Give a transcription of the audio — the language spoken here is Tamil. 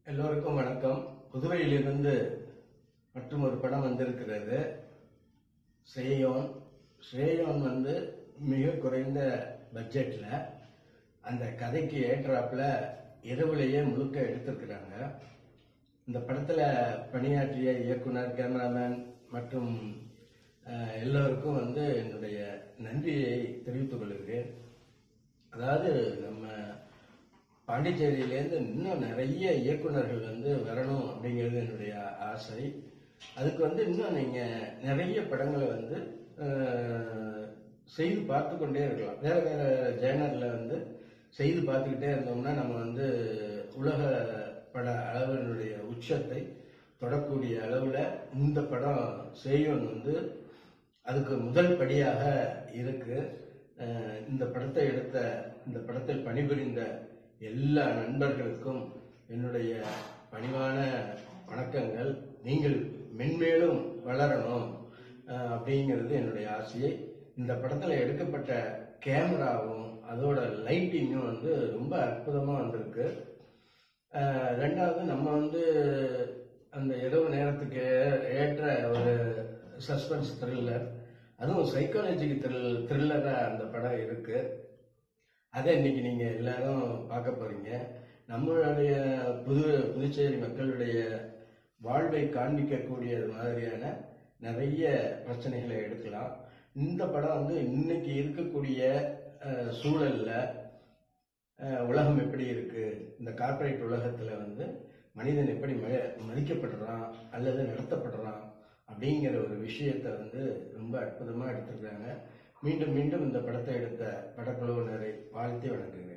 எல்லோருக்கும் வணக்கம் புதுவையிலிருந்து மற்றும் ஒரு படம் வந்திருக்கிறது ஸ்ரேயோன் ஸ்ரேயோன் வந்து மிக குறைந்த பட்ஜெட்ல அந்த கதைக்கு ஏற்றாப்புல இரவுலேயே முழுக்க எடுத்திருக்கிறாங்க இந்த படத்துல பணியாற்றிய இயக்குனர் கேமராமேன் மற்றும் அஹ், எல்லோருக்கும் வந்து என்னுடைய நன்றியை தெரிவித்துக் கொள்கிறேன் அதாவது நம்ம பாண்டிச்சேரியிலேருந்து இன்னும் நிறைய இயக்குனர்கள் வந்து வரணும் அப்படிங்கிறது என்னுடைய ஆசை அதுக்கு வந்து இன்னும் நீங்க நிறைய படங்களை வந்து அஹ், செய்து பார்த்து கொண்டே இருக்கலாம் வேற வேற ஜேனர்ல வந்து செய்து பார்த்துக்கிட்டே இருந்தோம்னா நம்ம வந்து உலக பட அளவினுடைய உச்சத்தை தொடக்கூடிய அளவுல இந்த படம் செய்யும் வந்து அதுக்கு முதல் படியாக இருக்கு அஹ் இந்த படத்தை எடுத்த இந்த படத்தில் பணிபுரிந்த எல்லா நண்பர்களுக்கும் என்னுடைய பணிவான வணக்கங்கள் நீங்கள் மென்மேலும் வளரணும் அஹ் அப்படிங்கிறது என்னுடைய ஆசையை இந்த படத்தில் எடுக்கப்பட்ட கேமராவும் அதோட லைட்டிங்கும் வந்து ரொம்ப அற்புதமாக வந்திருக்கு அஹ் ரெண்டாவது நம்ம வந்து அந்த இரவு நேரத்துக்கு ஏற்ற ஒரு சஸ்பென்ஸ் த்ரில்லர் அதுவும் சைக்காலஜிக்கு த்ரில் த்ரில்லராக அந்த படம் இருக்கு அதை இன்னைக்கு நீங்க எல்லாரும் பார்க்க போறீங்க நம்மளுடைய புது புதுச்சேரி மக்களுடைய வாழ்வை காண்பிக்கக்கூடிய மாதிரியான நிறைய பிரச்சனைகளை எடுக்கலாம் இந்த படம் வந்து இன்னைக்கு இருக்கக்கூடிய அஹ், சூழல்ல அஹ், உலகம் எப்படி இருக்கு இந்த கார்ப்பரேட் உலகத்துல வந்து மனிதன் எப்படி ம- மதிக்கப்படுறான் அல்லது நடத்தப்படுறான் அப்படிங்கிற ஒரு விஷயத்தை வந்து ரொம்ப அற்புதமா எடுத்திருக்காங்க மீண்டும் மீண்டும் இந்த படத்தை எடுத்த படக்குழுவினரை வாழ்த்தி வணங்குகிறேன்